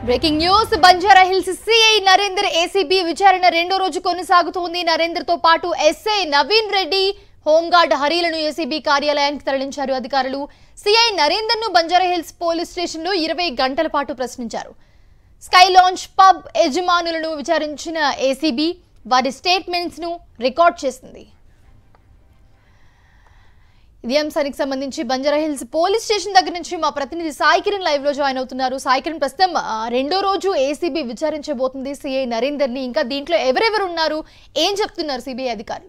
breaking news Banjara Hills CI Narender ACB విచారణ రెండో రోజు కొనసాగుతోంది నరేందర్ తో పాటు ఎస్ఐ నవీన్ రెడ్డి హోంగార్డ్ హరీలను ఏసీబీ కార్యాలయానికి తరలించారు అధికారులు సిఐ నరేందర్ ను బంజారా హిల్స్ పోలీస్ స్టేషన్ లో ఇరవై గంటల పాటు ప్రశ్నించారు స్కై లాంచ్ పబ్ యజమానులను విచారించిన ఏసీబీ వారి స్టేట్మెంట్స్ ను రికార్డ్ చేసింది ఇదే అంశానికి సంబంధించి బంజారా హిల్స్ పోలీస్ స్టేషన్ దగ్గర నుంచి మా ప్రతినిధి సాయి కిరణ్ లైవ్ లో జాయిన్ అవుతున్నారు సాయి కిరణ్ ప్రస్తుతం ఆ, రెండో రోజు ఏసీబీ విచారించబోతుంది సిఐ నరేందర్ ని ఇంకా దీంట్లో ఎవరెవరు ఉన్నారు ఏం చెప్తున్నారు సిబిఐ అధికారులు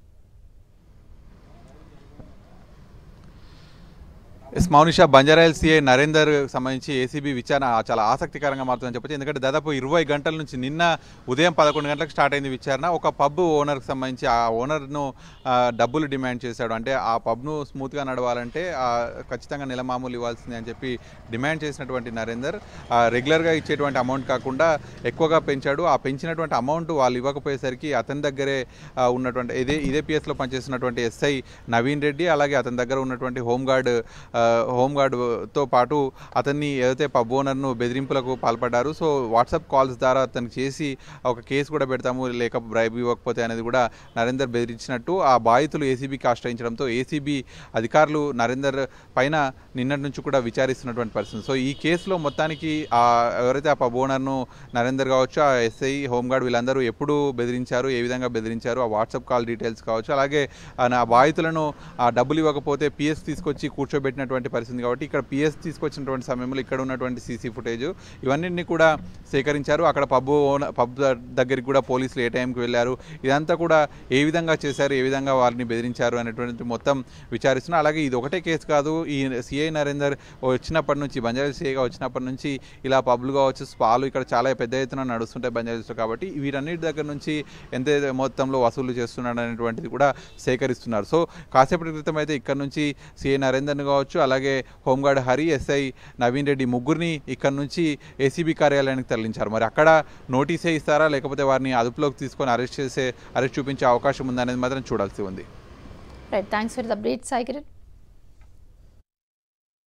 ఎస్ మౌనిషా బంజారాయిల్ సిఐ నరేందర్ సంబంధించి ఏసీబీ విచారణ చాలా ఆసక్తికరంగా మారుతుందని చెప్పొచ్చు ఎందుకంటే దాదాపు ఇరవై గంటల నుంచి నిన్న ఉదయం పదకొండు గంటలకు స్టార్ట్ అయింది విచారణ ఒక పబ్ ఓనర్కి సంబంధించి ఆ ఓనర్ను ఆ, డబ్బులు డిమాండ్ చేశాడు అంటే ఆ పబ్ను స్మూత్గా నడవాలంటే ఆ, ఖచ్చితంగా నెల మామూలు ఇవ్వాల్సిందే అని చెప్పి డిమాండ్ చేసినటువంటి నరేందర్ ఆ, రెగ్యులర్గా ఇచ్చేటువంటి అమౌంట్ కాకుండా ఎక్కువగా పెంచాడు ఆ పెంచినటువంటి అమౌంట్ వాళ్ళు ఇవ్వకపోయేసరికి అతని దగ్గరే ఆ, ఉన్నటువంటి ఇదే ఇదే పిఎస్లో పనిచేస్తున్నటువంటి ఎస్ఐ నవీన్ రెడ్డి అలాగే అతని దగ్గర ఉన్నటువంటి హోంగార్డ్ ఆ, హోంగార్డ్తో పాటు అతన్ని ఏదైతే పబ్ ఓనర్ను బెదిరింపులకు పాల్పడ్డారు సో వాట్సాప్ కాల్స్ ద్వారా అతనికి చేసి ఒక కేసు కూడా పెడతాము లేక బ్రైబ్ ఇవ్వకపోతే అనేది కూడా నరేందర్ బెదిరించినట్టు ఆ బాధితులు ఏసీబీకి ఆశ్రయించడంతో ఏసీబీ అధికారులు నరేందర్ పైన నిన్నటి నుంచి కూడా విచారిస్తున్నటువంటి పరిస్థితి సో ఈ కేసులో మొత్తానికి ఆ ఎవరైతే ఆ పబ్ ఓనర్ను నరేందర్ కావచ్చు ఆ ఎస్ఐ హోంగార్డ్ వీళ్ళందరూ ఎప్పుడు బెదిరించారు ఏ విధంగా బెదిరించారు ఆ వాట్సాప్ కాల్ డీటెయిల్స్ కావచ్చు అలాగే ఆ నా బాధితులను ఆ డబ్బులు ఇవ్వకపోతే పిఎస్ తీసుకొచ్చి కూర్చోబెట్టినటువంటి పరిస్థితి కాబట్టి ఇక్కడ పిఎస్ తీసుకొచ్చినటువంటి సమయంలో ఇక్కడ ఉన్నటువంటి సీసీ ఫుటేజ్ ఇవన్నింటినీ కూడా సేకరించారు అక్కడ పబ్ ఓన- పబ్ దగ్గరికి కూడా పోలీసులు ఏ టైంకి వెళ్ళారు ఇదంతా కూడా ఏ విధంగా చేశారు ఏ విధంగా వారిని బెదిరించారు అనేటువంటి మొత్తం విచారిస్తున్నారు అలాగే ఇది ఒకటే కేసు కాదు ఈ సిఐ నరేందర్ వచ్చినప్పటి నుంచి బంజారా సిఐగా వచ్చినప్పటి నుంచి ఇలా పబ్లు కావచ్చు స్పాలు ఇక్కడ చాలా పెద్ద ఎత్తున నడుస్తుంటాయి బంజారాస్లో కాబట్టి వీటన్నిటి దగ్గర నుంచి ఎంత మొత్తంలో వసూలు చేస్తున్నాడు అనేటువంటిది కూడా సేకరిస్తున్నారు సో కాసేపటి క్రితం అయితే ఇక్కడ నుంచి సిఐ నరేందర్ని కావచ్చు అలాగే హోంగార్డ్ హరి ఎస్ఐ నవీన్ రెడ్డి ముగ్గురిని ఇక్కడ నుంచి ఏసీబీ కార్యాలయానికి తరలించారు మరి అక్కడ నోటీసే ఇస్తారా లేకపోతే వారిని అదుపులోకి తీసుకొని అరెస్ట్ చేసే అరెస్ట్ చూపించే అవకాశం ఉందనేది మాత్రం చూడాల్సి ఉంది right thanks for the brief Sai Kiran